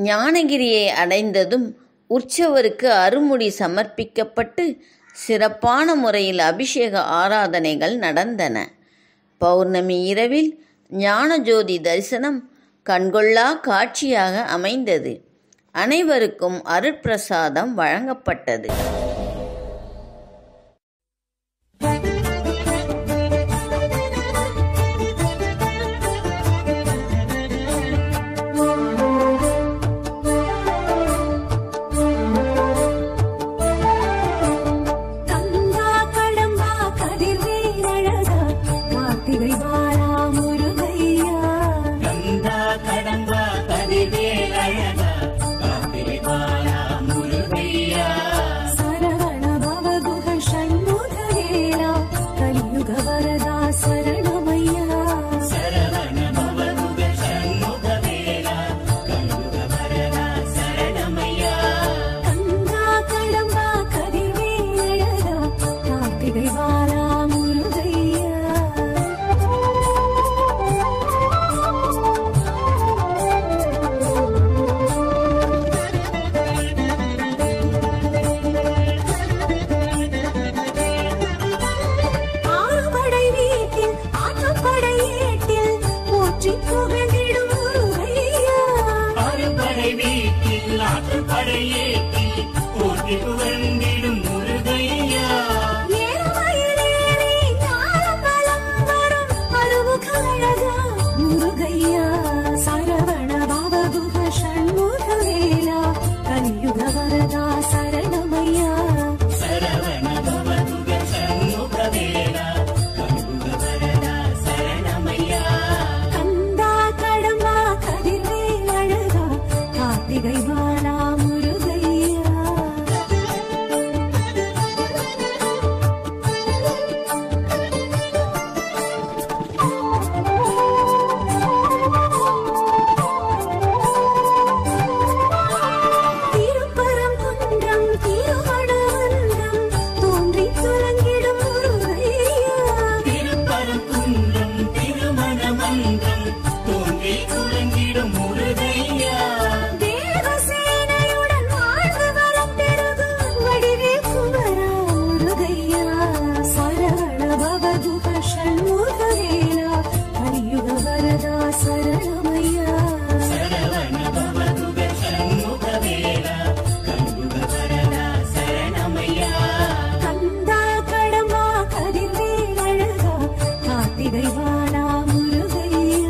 ஞானகிரியை அடைந்ததும் உற்சவருக்கு அருமுடி சமர்ப்பிக்கப்பட்டு சிறப்பான முறையில் அபிஷேக ஆராதனைகள் நடந்தன பௌர்ணமி இரவில் ஞானஜோதி தரிசனம் கண்கொள்ளா காட்சியாக அமைந்தது அனைவருக்கும் அருட்பிரசாதம் வழங்கப்பட்டது கங்கா கடம்பா கதிர்வேல் அழகா கார்த்திகை வாழா முருகையா கந்தா கடம்பா கதிர்வேல் அழகா கார்த்திகை பாலா முருகையா சரவண பவகுக ஷண்முகவேலா கலியுக வரதா சரணமையா சரவண பவகுக சண்முகவேலா கல்யுக வரதா சரணமையா கங்கா கடம்பா கதிர்வேல் அழகா கார்த்திகை வாழா முருகையா ஆறுபடை வீட்டில் ஆற்றப்படை ஏட்டில் போற்றி புகழ்ந்திடும் முருகையா அறுபடை வீட்டில் ஆற்றுப்படை ஏற்றி போற்றி புகழ்ந்திடும் முருகையா ஏறுமயிலேறி ஞானபலம் வரும் அருமுகழகா முருகையா சரவண பவகுக ஷண்முகவேலா கலியுக வரதா சரணமையா சரவண பவகுக சண்முகவேலா கல்யுக வரதா சரணமையா கந்தா கடம்பா கதிர்வேல் அழகா கார்த்திகை வாழா முருகையா திருப்பரங்குன்றம் திருமணவந்தம் தோன்றி துலங்கிடும் முருகையா திருப்பரங்குன்றம் திருமணமன்றம் தோன்றி துலங்கிடும் முருகையா தேவசேனையுடன் வாழ்ந்து வரம் பெருகும் வடிவேல் குமரா முருகையா சரவண பவகுக ஷண்முகவேலா கலியுக வரதா சரணமையா சரவண பவகுக சண்முகவேலா கல்யுக வரதா சரணமையா கந்தா கடம்பா கதிர்வேல் அழகா கார்த்திகை வாழா முருகையா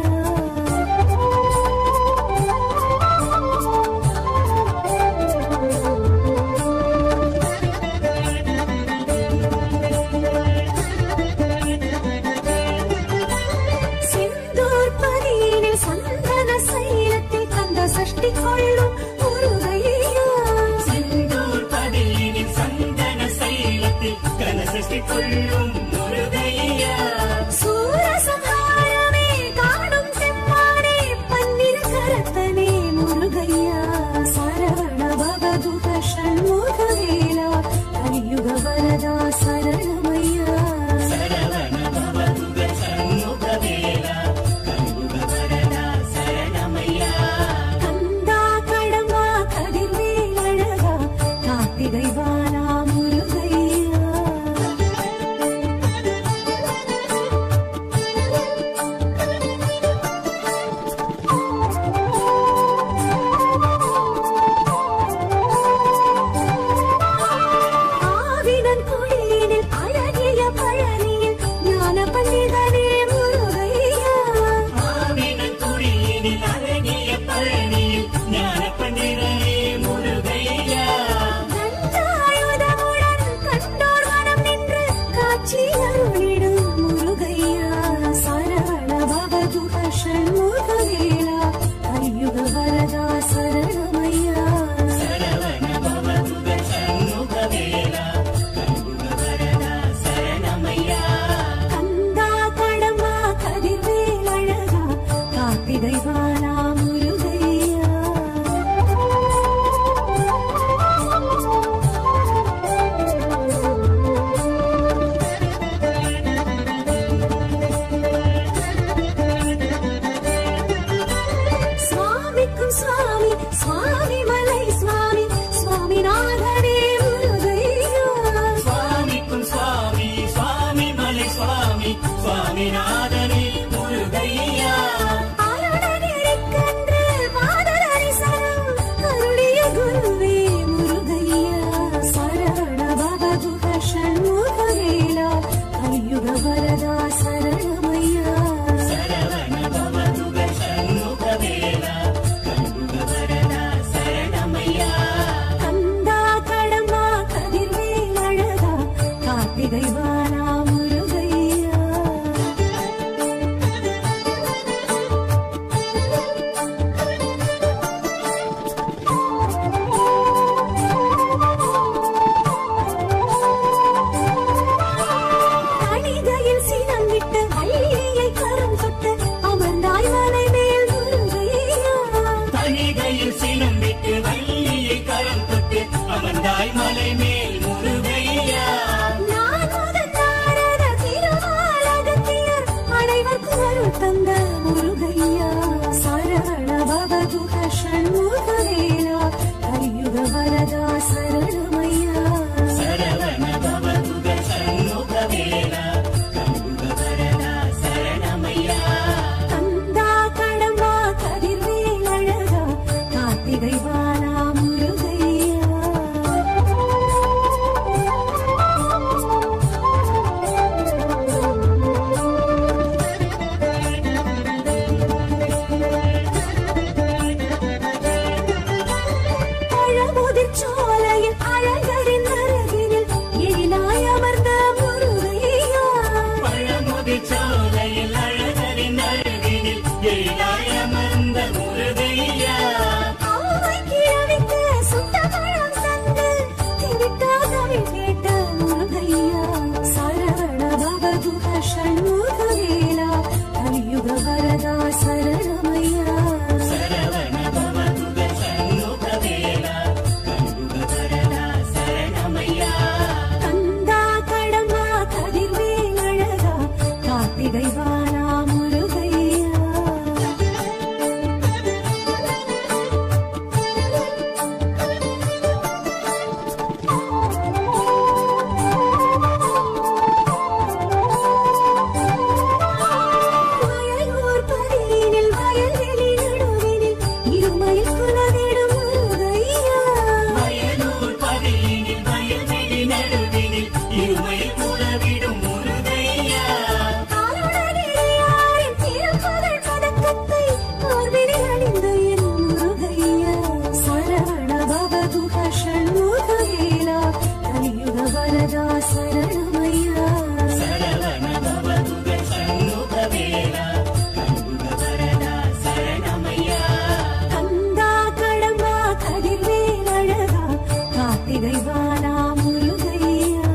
செந்தூர் பதியினில் சந்தன சைலத்தில் கந்த சஷ்டி கொள்ளும் முருகையா செந்தூர் பதியினில் சந்தன சைலத்தில் கனசஷ்டி கொள்ளும் முருகையா சூரசம்ஹாரமே காணும் செம்மானே பன்னிரு கரத்தனே முருகையா சரவண பவதுக ஷண்முகவேலா கலியுக வரதா சரணமையா சரவண பவகுக சண்முகவேலா கல்யுக வரதா சரணமையா கந்தா கடம்பா கதிர்வேல் அழகா கார்த்திகை வாழா முருகையா சுவாமிநாதனே முருகையா ஆரணநெறிக்கன்று பாததரிசனம் அருளிய குருவே முருகையா சரவண பவதுக ஷண்முகவேலா கலியுக வரதா சரணமையா சரவண பவதுக சண்முகவேலா கண்புக வரதா சரணமையா கந்தா கடம்பா கதிர்வேல் அழகா கார்த்திகை வானா முருகையா தணிகையில் சினம் விட்டு வள்ளியை கரம் தொட்டு அமர்ந்தாய் மலை மேல் முருகையா தணிகையில் சினம் விட்டு வள்ளியை கரம் தொட்டு அமர்ந்தாய் மலை மேல் முருகையா நான் முதல் நாரத திருமாலகத்தியர் அனைவர்க்கும் அருள் தந்த முருகையா சரவண பவதுக ஷண்முகவேலா கலியுக வரதா சரணமையா சரவண பவதுக சண்முகவேலா கண்புக வரதா சரணமையா கந்தா கடம்பா கதிர்வேல் அழகா கார்த்திகை வானா முருகையா பழமுதிர் சோலையில் அழகரின் அருகினில் எழிலாய் அமர்ந்த முருகையா பழமுதி சோலையில் அழகரின் அழகினில் எழிலாய் அமர்ந்த முருகையா ஆமை கிழவிக்கு சுட்ட பழம் தந்து திவிட்டாதவில் கேட்ட முருகையா சரவண பவதுக ஷண்முகவேலா கலியுக வரதா சரணமையா சரவண பவதுக சண்முகவேலா கண்புக வரதா சரணமையா கந்தா கடம்பா கதிர்வேல் அழகா கார்த்திகை வானா முருகையா வயலூர் பதியினில் வயல்வெளி நடுவினில் இருமையில் குலவிடும் முருகையா வயலூர் பதியினில் வயல்வெளி நடுவினில் இருமையில் குலவிடும் முருகையா ஆளுநரியாரின் திருப்புகழ் பதக்கத்தை மார்பினில் அணிந்த என் முருகையா சரவண பவதுக ஷண்முகவேலா கலியுக வரதா சரணமையா சரவண பவதுக சண்முகவேலா கண்புக வரதா சரணமையா கந்தா கடம்பா கதிர்வேல் அழகா கார்த்திகை வானா முருகையா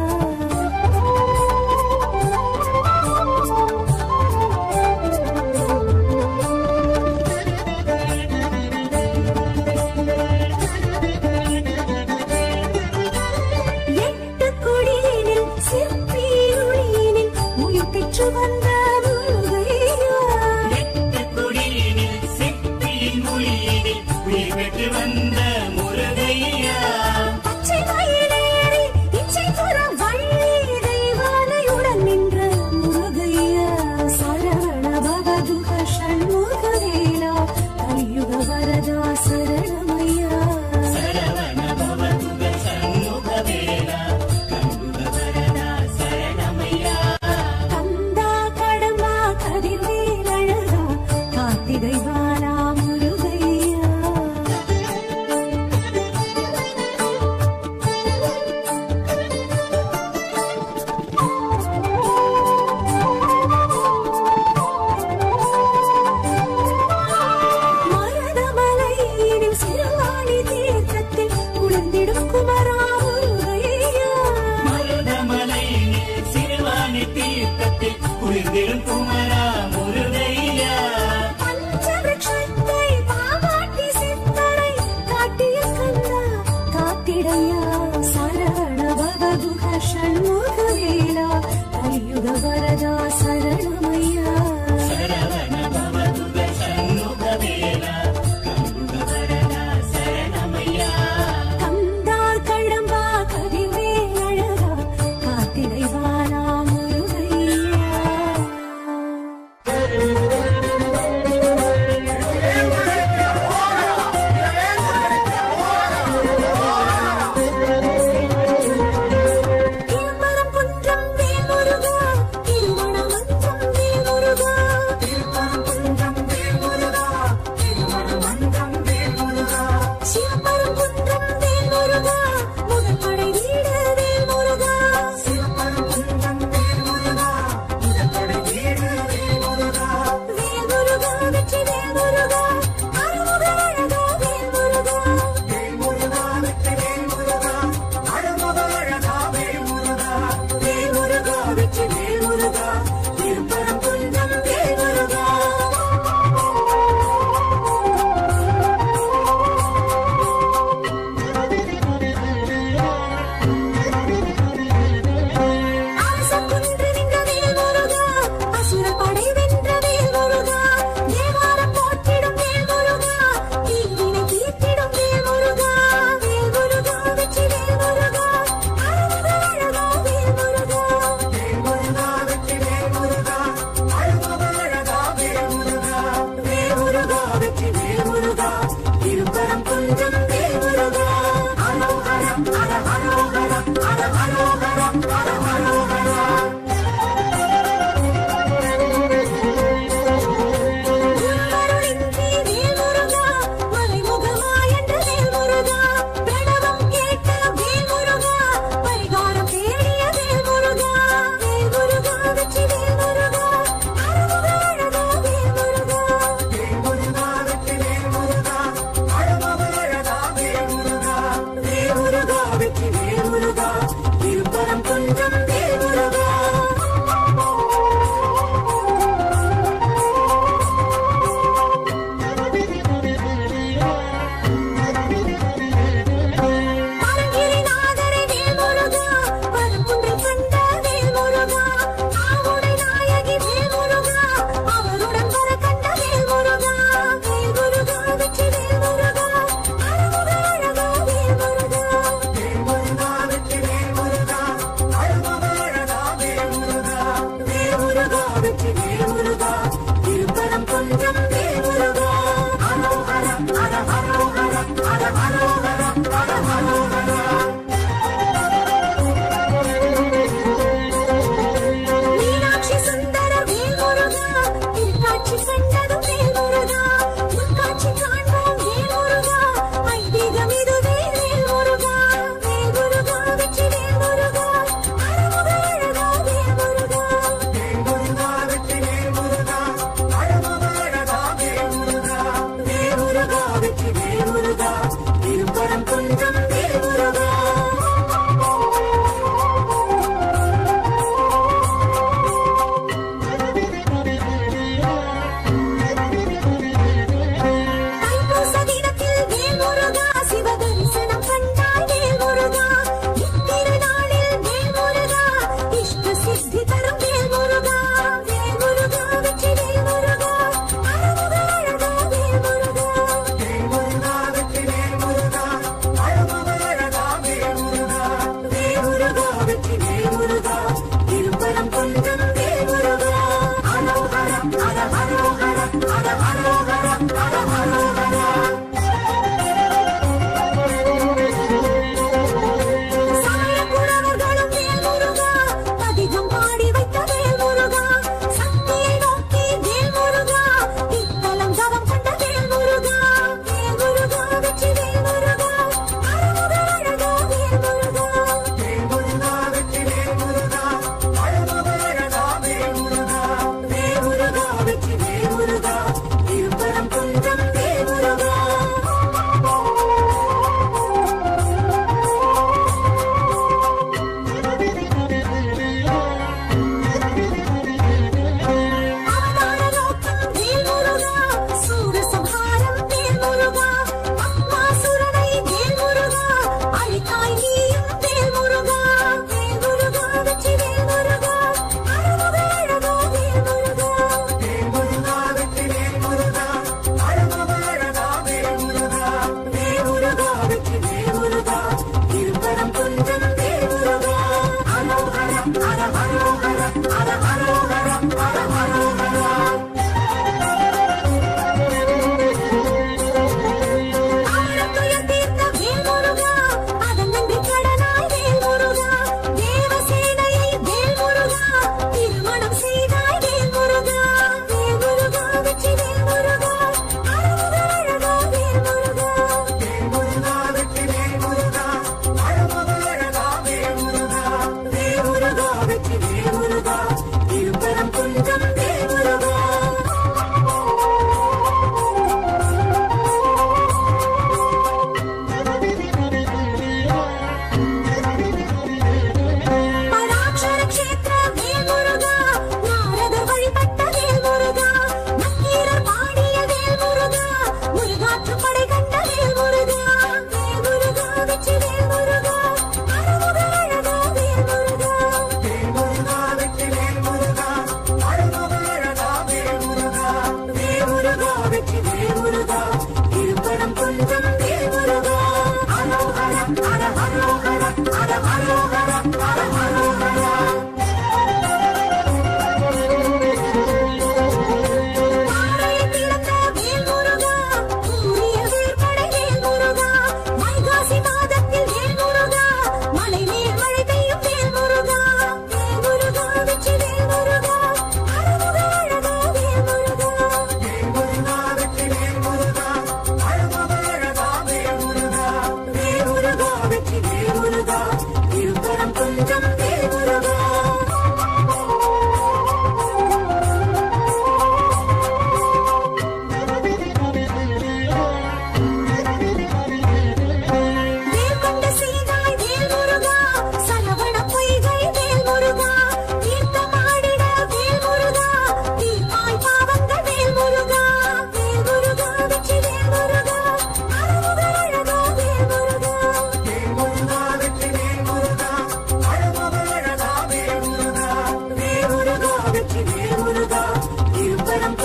எட்டு கொடியினில் சிற்பி ஒளியினில் உயிர் பெற்று வந்த முருகையா எட்டு குடியினில் சிப்பியின் மொழியினில் உயிர் பெற்று வந்த முருகையா பச்சை மயிலேறி இச்சை புற வள்ளி தெய்வானையுடன் நின்ற முருகையா சரவண பவதுக ஷண்முகவேலா கலியுக வரதா சரணமையா சரவண பவதுக சண்முகவேலா கண்புக வரதா சரணமையா கந்தா கடம்பா கதிர்வேல் அழகா கார்த்திகை வானா முருகையா மருதமலையினில் சிறுவாணி தீர்த்தத்தில் குளிர்ந்திடும் குமரா முருகையா மருதமலையினில் சிறுவாணி தீர்த்தத்தில் குளிர்ந்திடும் குமரா முருகையா பஞ்சவிருட்சத்தை பாவாட்டி சித்தரை காட்டிய கந்தா காத்திடையா சரவண பவதுக ஷண்முகவேலா கலியுக வரதா சரணமையா சரவண பவதுக சண்முகவேலா கண்புக வரதா சரணமையா கந்தார் கடம்பா கதிர்வேல் அழகா காத்திடை வானா முருகையா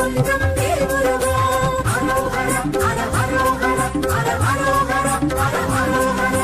குன்றம் வேல் முருகா அரோகர அர அரோகர அர அரோகர அர அரோகர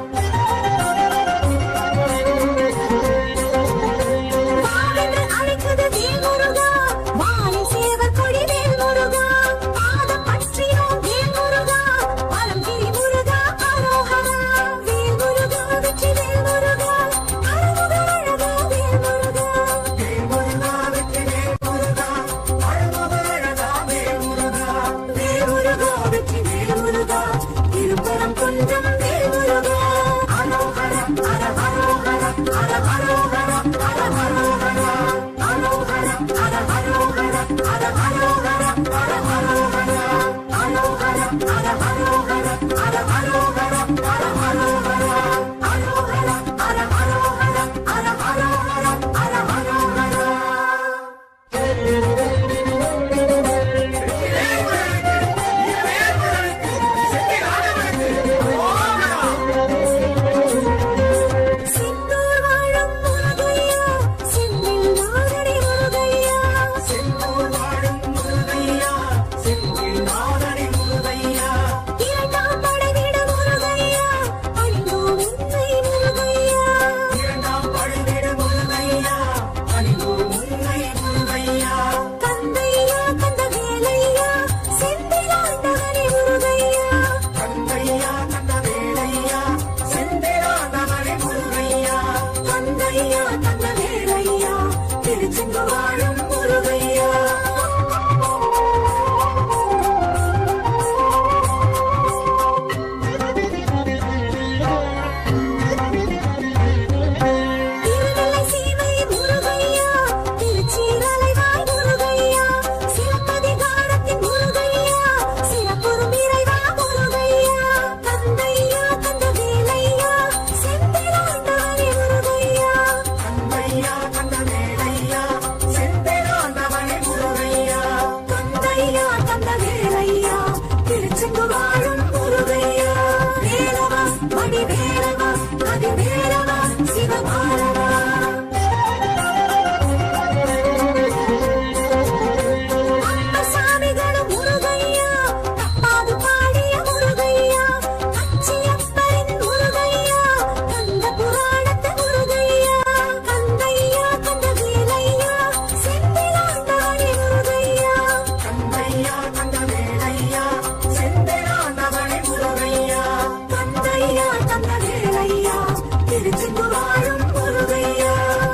வாவென்று அழைக்குது வேல் முருகா வாழை சேவர் கொடி வேல் முருகா பாதம் பற்றினோம் வேல் முருகா பழம்பிரி முருகா அரோகரா வேல் முருகா வெற்றி வேல் முருகா அழகுக அழகா வேல் முருகா வேல் முருகா வெற்றி வேல் முருகா அழகுக அழகா வேல் முருகா வேல் முருகா வெற்றி வேல் முருகா திருப்பரம் குன்றம் வேல் முருகா அரோகர அர அரோகர அர அரோகர அர அரோகர அரோகர அர அரோகர அர அரோகர அர அரோகர அரோகர அர அரோகர அர அரோகர அர அரோகர அரோகர அர அரோகர அர அரோகர அர அரோகர செந்தூர் வாழும் முருகையா செந்தில் நாதடி முருகையா செந்தூர் வாழும் முருகையா செந்தில் நாதடி முருகையா இரண்டாம் படைவிட முருகையா அணிந்தோ உன்னை முருகையா இரண்டாம் படைவிட முருகையா அணிந்தோ உன்னை முருகையா கந்தையா கந்த வேலையா செந்தில் ஆண்டவனே முருகையா கந்தையா கந்த வேலையா செந்தில் ஆண்டவனே முருகையா கந்தையா கந்த வேலையா திருச்செந்தூர் வாழும் முருகையா திருநெல்லை சீமை முருகையா திருச்சீரலைவாய் முருகையா சிலப்பதிகாரத்தின் முருகையா சிறப்புறும் இறைவா முருகையா தந்தையா தந்த வேலையா செந்திலாண்டவனே முருகையா தந்தையா தந்த வேலையா செந்திலாண்டவனே முருகையா தந்தையா தந்த வேலையா திருச்செந்தூர் வாழும் முருகையா வேலவா மணி வேலவா கதி வேலவா சிவபாலவா சாமிகளும் முருகையா தப்பாது பாடிய முருகையா கச்சியப்பரின் முருகையா கந்த புராணத்து முருகையா கந்தையா கந்த வேலையா செந்திலாண்டவனே முருகையா கந்தையா கந்த வேலையா செந்திலாண்டவனே முருகையா கந்தையா கந்த வேலையா திருச்செந்தூர் வாழும் முருகையா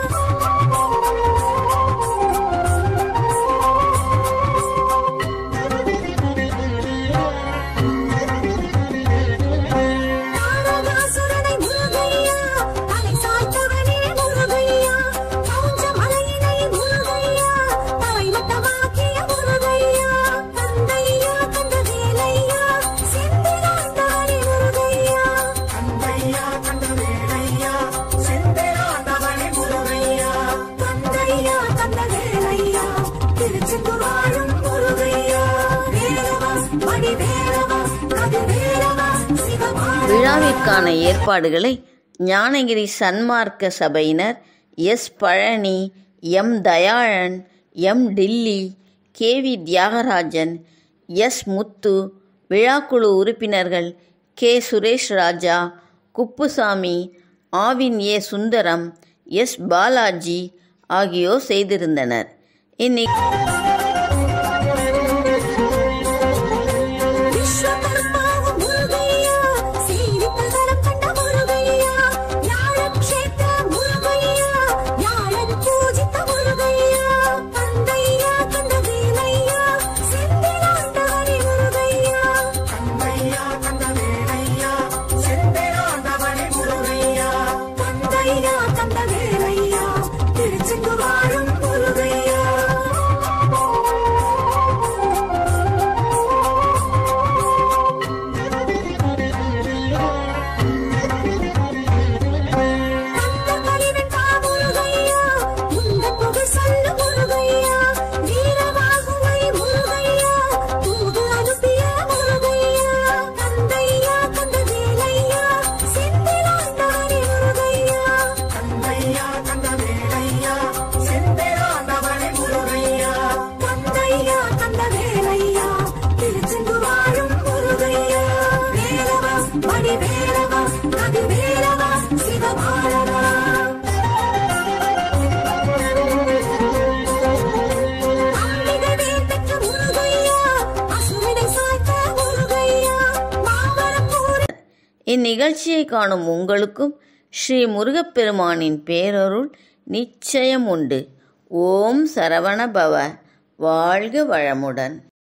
தாரகாசுரனை முருகையா தலை சாய்த்தவனே முருகையா கவுஞ்ச மலையினை முருகையா தலை மட்டமாக்கிய முருகையா தந்தையா கந்த வேலையா செந்திலாண்டவனே முருகையா தந்தையா கந்த வேலையா செந்திலாண்டவனே முருகையா தந்தையா கந்த வேலையா திருச்செந்தூர் வாழும் முருகையா வேலவா மணி வேலவா கதி வேலவா சிவபாலவா விழாவிற்கான ஏற்பாடுகளை ஞானகிரி சன்மார்க்க சபையினர் S Palani M Dhayalan M Dilli K V Thiyagarajan S Muthu விழாக்குழு உறுப்பினர்கள் K Suresh Raja Kuppusamy Aavin A Sundaram S Balaji ஆகியோர் செய்திருந்தனர் இந்நி விஸ்வகர்மாவும் முருகையா சீரித்தகரம் கண்ட முருகையா ஞானக்ஷேத்திர முருகையா ஞானன் பூஜித்த முருகையா தந்தையா கந்த வேலையா செந்திலாண்டவனே முருகையா தந்தையா கந்த வேலையா செந்திலாண்டவனே முருகையா தந்தையா கந்த வேலையா திருச்செந்தூர் வாழும் முருகையா இந்நிகழ்ச்சியை காணும் உங்களுக்கும் ஸ்ரீ முருகப்பெருமானின் பேரருள் நிச்சயம் உண்டு ஓம் சரவண பவ வாழ்க வளமுடன்